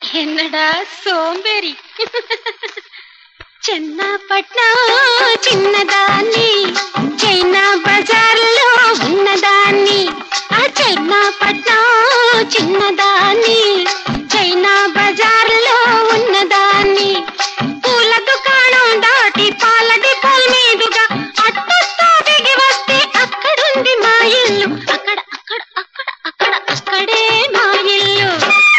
ఎన్నడా సోంబేరి చెన్నపట్నం చిన్నదాన్ని చైనా బజార్లో ఉన్నదాన్ని ఆ చెన్నపట్నం చిన్నదాన్ని చైనా బజార్లో ఉన్నదాన్ని పూల దుకాణం దాటి పాల డిపోల్ మీదుగా అట్టొస్తా దిగి వస్తే అక్కడుంది మా ఇల్లు అక్కడ అక్కడ అక్కడ అక్కడ అక్కడే మా ఇల్లు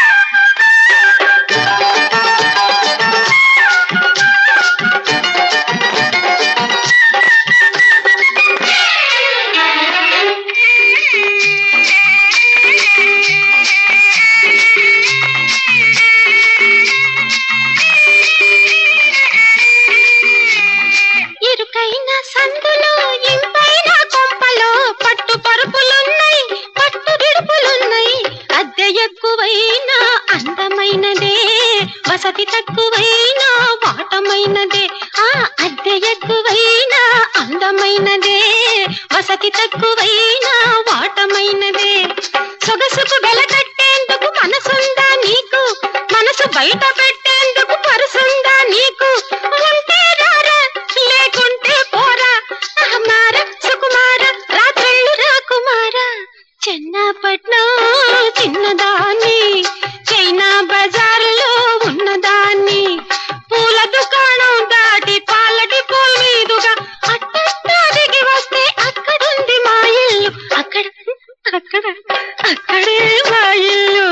ఇరుకైన సందులో ఇంపైన కొంపలో పట్టు పరుపులున్నాయి పట్టు విడుపులున్నాయి అద్దె ఎక్కువైనా అందమైనదే వసతి తక్కువైనా వాటమైనదే ఆ అద్దె ఎక్కువైనా అందమైనదే వసతి తక్కువైనా వాటమైనదే సొగసుకు వెలకట్టేందుకు మనసుందా నీకు మనసు బయట పెట్టేందుకు పరుసుందా నీకు ఉంటే రారా లేకుంటే పోరా మార సుకుమార రాత్రిళ్ళు రాకుమార చెన్నపట్నం చిన్నదాన్ని చైనా బజార్లో ఉన్నదాన్ని పూల దుకాణం దాటి పాల డిపోల్ మీదుగా అట్టట్టా దిగి వస్తే అక్కడుంది మా ఇల్లు అక్కడ అక్కడ అక్కడే మా ఇల్లు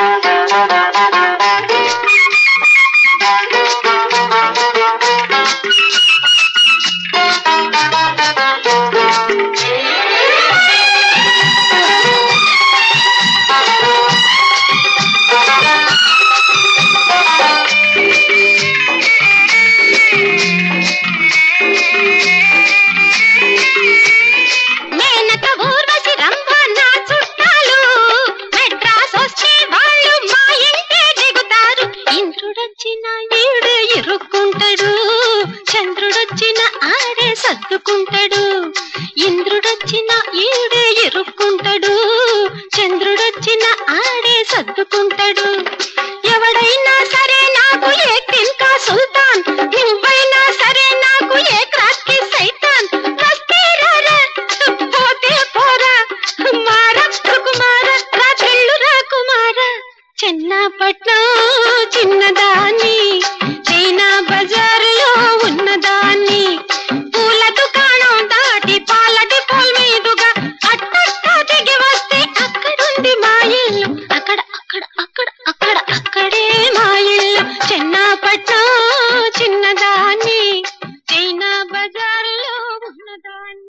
మేనక ఊర్వశి రంభ నా చుట్టాలు మెడ్రాస్ వస్తే వాళ్ళు మా ఇంటే దిగుతారు ఇంద్రుడొచ్చిన ఈడే ఇరుక్కుంటాడు చంద్రుడొచ్చిన ఆడే సర్దుకుంటాడు ఇంద్రుడొచ్చిన ఈడే ఇరుక్కుంటాడు చంద్రుడొచ్చిన ఆడే సర్దుకుంటాడు ఎవడైనా సరే నాకు ఏ తిన్కా సుల్తాన్ నువ్వైనా సరే నాకు ఏ క్రాస్కి సైతాన్ వస్తే రారా పోతే పోరా కుమార కుమార రాత్రిళ్ళు రా కుమార చెన్నపట్నం చిన్నదాన్ని చైనా బజారులో ఉన్నదాన్ని పూల దుకాణం దాటి పాల డిపోల్ మీదుగా అట్టట్టా దిగి వస్తే అక్కడుంది మా ఇల్లు అక్కడ అక్కడ అక్కడ అక్కడ అక్కడే మా ఇల్లు చెన్నపట్నం చిన్నదాన్ని చైనా బజార్